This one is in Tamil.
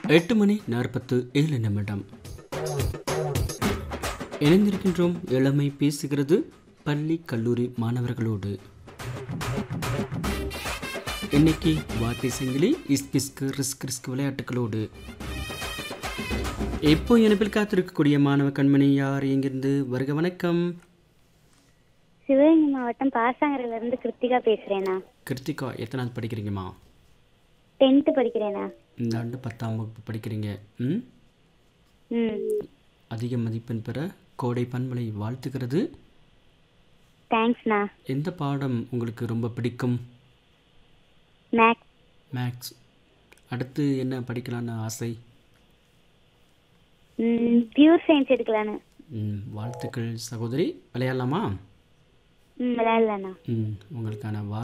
எட்டு மணி நாற்பத்து ஏழு நிமிடம் இணைந்திருக்கின்றோம் இளமை பேசுகிறது பள்ளி கல்லூரி மாணவர்களோடு இன்னைக்கு வார்த்தை சங்கிலி இஸ்பிஸ்கு ரிஸ்க் ரிஸ்க் விளையாட்டுகளோடு இப்போ இணைப்பில் காத்திருக்கக்கூடிய மாணவ கண்மணி யார் எங்கிருந்து வருக வணக்கம் சிவகங்கை மாவட்டம் பாசாங்கரையில இருந்து கிருத்திகா பேசுறேண்ணா கிருத்திகா எத்தனாவது படிக்கிறீங்கம்மா டென்த்து படிக்கிறேண்ணா இந்த ஆண்டு பத்தாம் வகுப்பு படிக்கிறீங்க ம் ம் அதிக மதிப்பெண் பெற கோடை பண்பலை வாழ்த்துகிறது தேங்க்ஸ்ண்ணா எந்த பாடம் உங்களுக்கு ரொம்ப பிடிக்கும் மேக்ஸ் மேக்ஸ் அடுத்து என்ன படிக்கலான்னு ஆசை ம் பியூர் சயின்ஸ் எடுக்கலான்னு ம், வாழ்த்துக்கள் சகோதரி விளையாடலாமா ம் விளையாடலாண்ணா ம், உங்களுக்கான வார்